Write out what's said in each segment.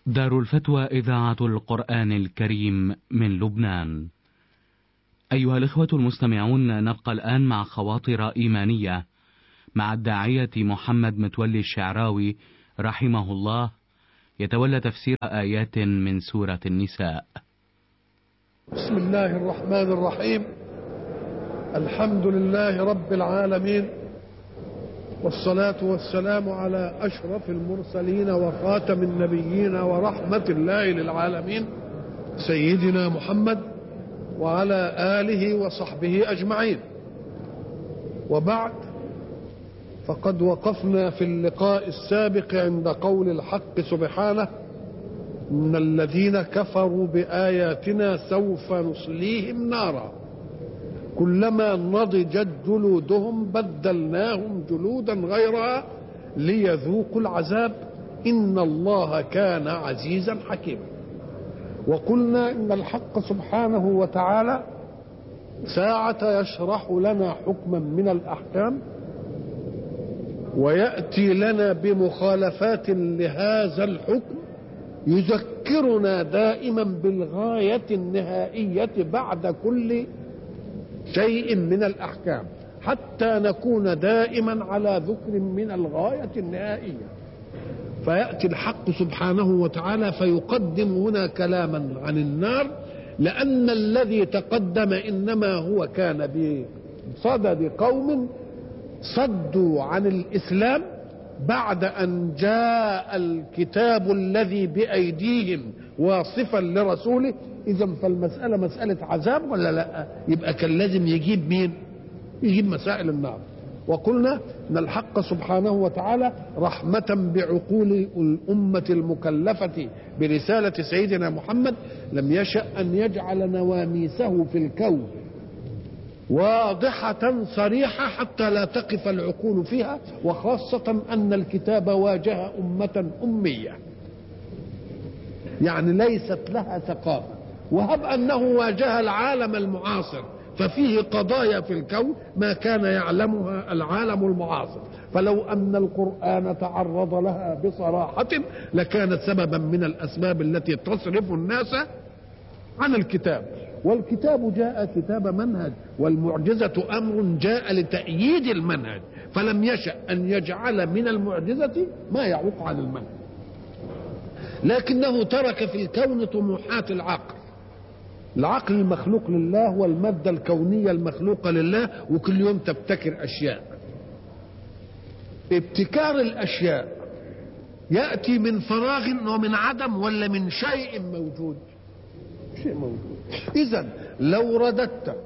دار الفتوى إذاعة القرآن الكريم من لبنان. أيها الإخوة المستمعون نبقى الآن مع خواطر إيمانية مع الداعية محمد متولي الشعراوي رحمه الله يتولى تفسير آيات من سورة النساء. بسم الله الرحمن الرحيم الحمد لله رب العالمين والصلاة والسلام على أشرف المرسلين وخاتم النبيين ورحمة الله للعالمين سيدنا محمد وعلى آله وصحبه أجمعين وبعد فقد وقفنا في اللقاء السابق عند قول الحق سبحانه إن الذين كفروا بآياتنا سوف نصليهم نارا كلما نضجت جلودهم بدلناهم جلودا غيرها ليذوقوا العذاب إن الله كان عزيزا حكيما وقلنا إن الحق سبحانه وتعالى ساعة يشرح لنا حكما من الأحكام ويأتي لنا بمخالفات لهذا الحكم يذكرنا دائما بالغاية النهائية بعد كل شيء من الأحكام حتى نكون دائما على ذكر من الغاية النهائية فيأتي الحق سبحانه وتعالى فيقدم هنا كلاما عن النار لأن الذي تقدم إنما هو كان بصدد قوم صدوا عن الإسلام بعد أن جاء الكتاب الذي بأيديهم واصفا لرسوله إذا فالمسألة مسألة عذاب ولا لا يبقى كان لازم يجيب مين يجيب مسائل النار وقلنا ان الحق سبحانه وتعالى رحمة بعقول الأمة المكلفة برسالة سيدنا محمد لم يشأ أن يجعل نواميسه في الكون واضحة صريحة حتى لا تقف العقول فيها وخاصة أن الكتاب واجه أمة أمية يعني ليست لها ثقافة وهب أنه واجه العالم المعاصر ففيه قضايا في الكون ما كان يعلمها العالم المعاصر فلو أن القرآن تعرض لها بصراحة لكانت سببا من الأسباب التي تصرف الناس عن الكتاب والكتاب جاء كتاب منهج والمعجزة أمر جاء لتأييد المنهج فلم يشأ أن يجعل من المعجزة ما يعوق عن المنهج لكنه ترك في الكون طموحات العقل العقل المخلوق لله والمادة الكونية المخلوقة لله وكل يوم تبتكر أشياء ابتكار الأشياء يأتي من فراغ ومن عدم ولا من شيء موجود شيء موجود إذا لو رددت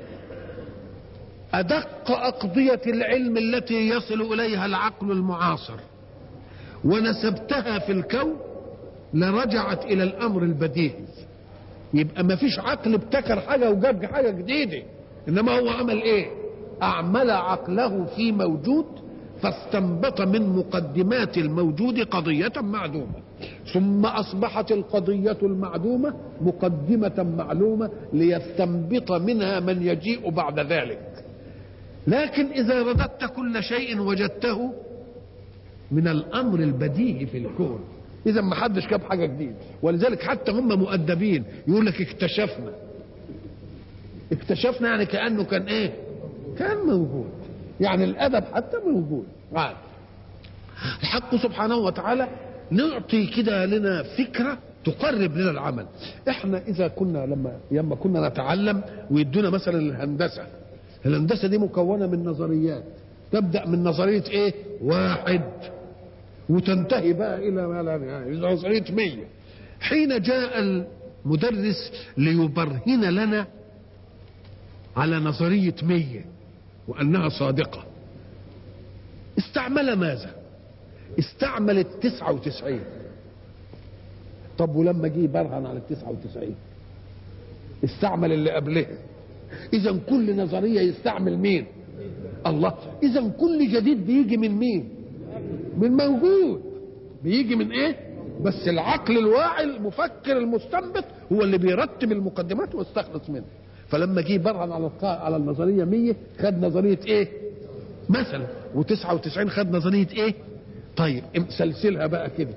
أدق أقضية العلم التي يصل إليها العقل المعاصر ونسبتها في الكون لرجعت إلى الأمر البديهي يبقى ما فيش عقل ابتكر حاجة وجاب حاجة جديدة إنما هو عمل إيه أعمل عقله في موجود فاستنبط من مقدمات الموجود قضية معدومة ثم أصبحت القضية المعدومة مقدمة معلومة ليستنبط منها من يجيء بعد ذلك لكن إذا رددت كل شيء وجدته من الأمر البديهي في الكون إذا ما حدش جاب حاجة جديدة ولذلك حتى هم مؤدبين يقول لك اكتشفنا اكتشفنا يعني كأنه كان إيه كان موجود يعني الأدب حتى موجود عاد الحق سبحانه وتعالى نعطي كده لنا فكرة تقرب لنا العمل احنا اذا كنا لما لما كنا نتعلم ويدونا مثلا الهندسه الهندسه دي مكونه من نظريات تبدا من نظريه ايه واحد وتنتهي بقى الى ما لا يعني نظريه مية حين جاء المدرس ليبرهن لنا على نظريه مية وانها صادقه استعمل ماذا استعمل التسعة وتسعين طب ولما جه برهن على التسعة وتسعين استعمل اللي قبلها اذا كل نظرية يستعمل مين الله اذا كل جديد بيجي من مين من موجود بيجي من ايه بس العقل الواعي المفكر المستنبط هو اللي بيرتب المقدمات ويستخلص منها فلما جه برهن على على النظريه 100 خد نظريه ايه مثلا و99 خد نظريه ايه طيب سلسلها بقى كده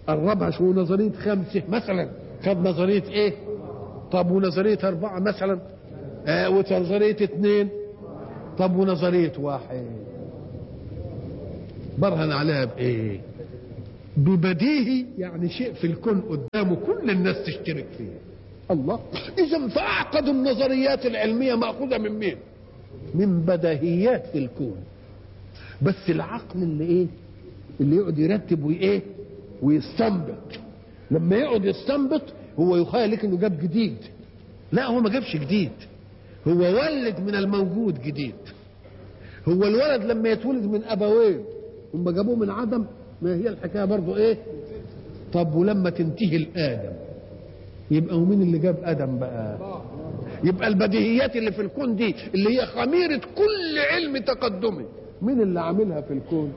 قربها شو نظريه خمسه مثلا خد نظريه ايه طب ونظريه اربعه مثلا آه ونظريه اثنين طب ونظريه واحد برهن عليها بايه ببديهي يعني شيء في الكون قدامه كل الناس تشترك فيه الله اذا فاعقد النظريات العلميه ماخوذه من مين من بديهيات في الكون بس العقل اللي ايه اللي يقعد يرتب وايه ويستنبط لما يقعد يستنبط هو يخيل لك انه جاب جديد لا هو ما جابش جديد هو ولد من الموجود جديد هو الولد لما يتولد من ابوين هم جابوه من عدم ما هي الحكايه برضه ايه طب ولما تنتهي الادم يبقى هو مين اللي جاب ادم بقى يبقى البديهيات اللي في الكون دي اللي هي خميره كل علم تقدمي مين اللي عاملها في الكون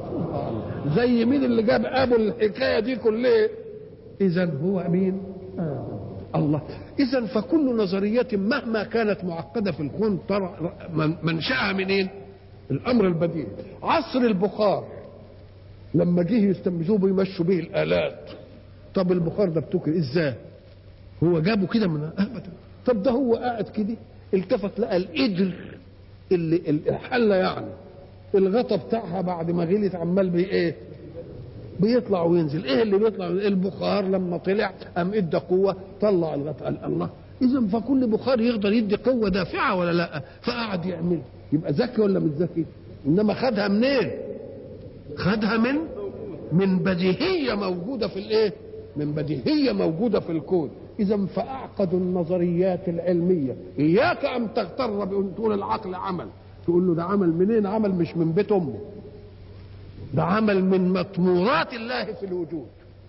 زي مين اللي جاب ابو الحكايه دي كلها اذا هو مين آه. الله اذا فكل نظريه مهما كانت معقده في الكون ترى منشاها منين الامر البديهي عصر البخار لما جه يستنبذوه بيمشوا به الالات طب البخار ده بتوكل ازاي هو جابه كده من ابدا طب ده هو قاعد كده التفت لقى القدر اللي الحله يعني الغطا بتاعها بعد ما غليت عمال بي ايه بيطلع وينزل ايه اللي بيطلع البخار لما طلع قام ادى قوه طلع الغطا قال الله اذا فكل بخار يقدر يدي قوه دافعه ولا لا فقعد يعمل يبقى ذكي ولا مش ذكي انما خدها منين خدها من من بديهيه موجوده في الايه من بديهيه موجوده في الكون اذا فاعقد النظريات العلميه اياك ان تغتر بان تقول العقل عمل تقول له ده عمل منين عمل مش من بيت امه ده عمل من مطمورات الله في الوجود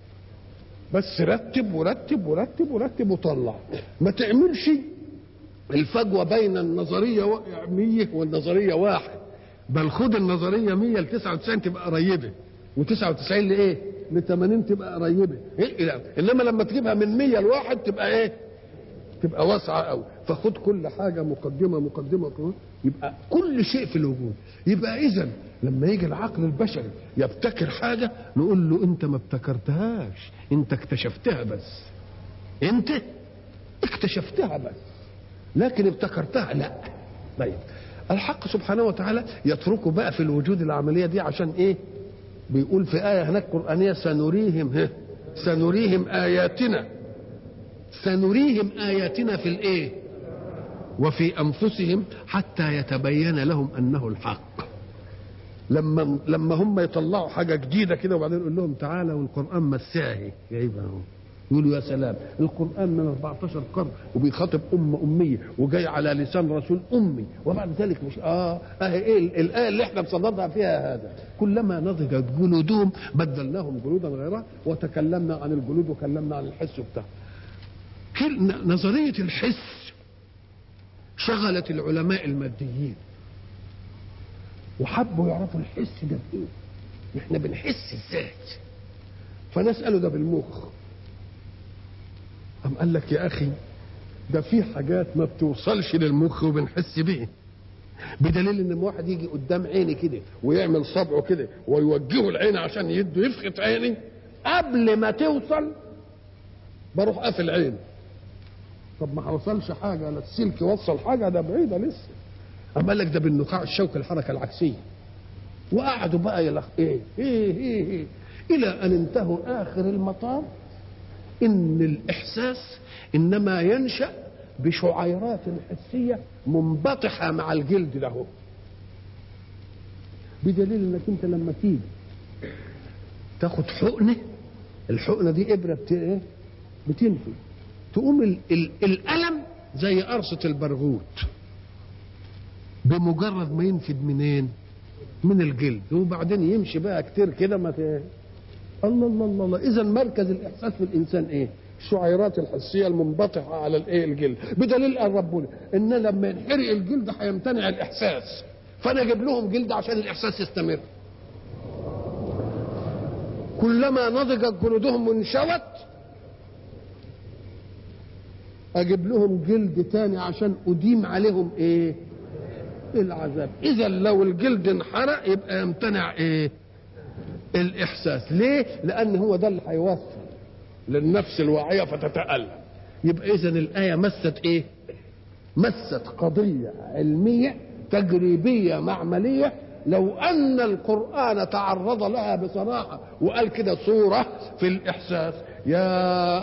بس رتب ورتب ورتب ورتب وطلع ما تعملش الفجوه بين النظريه 100 والنظريه واحد بل خد النظريه 100 ل 99 تبقى قريبه و99 لايه؟ ل 80 تبقى قريبه إيه؟ لا. انما لما تجيبها من 100 لواحد تبقى ايه؟ تبقى واسعه قوي فخد كل حاجه مقدمه مقدمه مقدمة. يبقى كل شيء في الوجود يبقى اذا لما يجي العقل البشري يبتكر حاجه نقول له انت ما ابتكرتهاش انت اكتشفتها بس انت اكتشفتها بس لكن ابتكرتها لا طيب الحق سبحانه وتعالى يتركه بقى في الوجود العمليه دي عشان ايه بيقول في ايه هناك قرانيه سنريهم ها سنريهم اياتنا سنريهم اياتنا في الايه وفي انفسهم حتى يتبين لهم انه الحق لما لما هم يطلعوا حاجه جديده كده وبعدين يقول لهم تعالوا والقران مساهي جايبها اهو يقولوا يا سلام القرآن من 14 قرن وبيخاطب أمة أمية وجاي على لسان رسول أمي وبعد ذلك مش آه أهي إيه الآية اللي إحنا بصددها فيها هذا كلما نضجت جلودهم بدلناهم جلودا غيرها وتكلمنا عن الجلود وكلمنا عن الحس بتاعها نظرية الحس شغلت العلماء الماديين وحبوا يعرفوا الحس ده بإيه إحنا بنحس إزاي فنسأله ده بالمخ قام قال لك يا اخي ده في حاجات ما بتوصلش للمخ وبنحس بيه بدليل ان واحد يجي قدام عيني كده ويعمل صبعه كده ويوجهه العين عشان يده يفقت عيني قبل ما توصل بروح قافل عيني طب ما حوصلش حاجه لا السلك وصل حاجه ده بعيده لسه قام قال لك ده بالنخاع الشوكي الحركه العكسيه وقعدوا بقى يلخ ايه ايه ايه, إيه الى ان انتهوا اخر المطاف ان الاحساس انما ينشا بشعيرات حسيه منبطحه مع الجلد له بدليل انك انت لما تيجي تاخد حقنه الحقنه دي ابره بت... ايه بتنفي تقوم ال... ال... الالم زي قرصه البرغوث بمجرد ما ينفد منين من الجلد وبعدين يمشي بقى كتير كده ما ت... الله الله الله, الله. اذا مركز الاحساس في الانسان ايه الشعيرات الحسيه المنبطحه على الايه الجلد بدليل قال ربنا ان لما ينحرق الجلد هيمتنع الاحساس فانا اجيب لهم جلد عشان الاحساس يستمر كلما نضجت جلودهم وانشوت اجيب لهم جلد تاني عشان اديم عليهم ايه العذاب اذا لو الجلد انحرق يبقى يمتنع ايه الاحساس ليه لان هو ده اللي هيوصل للنفس الواعيه فتتالم يبقى اذا الايه مست ايه مست قضيه علميه تجريبيه معمليه لو ان القران تعرض لها بصراحه وقال كده صوره في الاحساس يا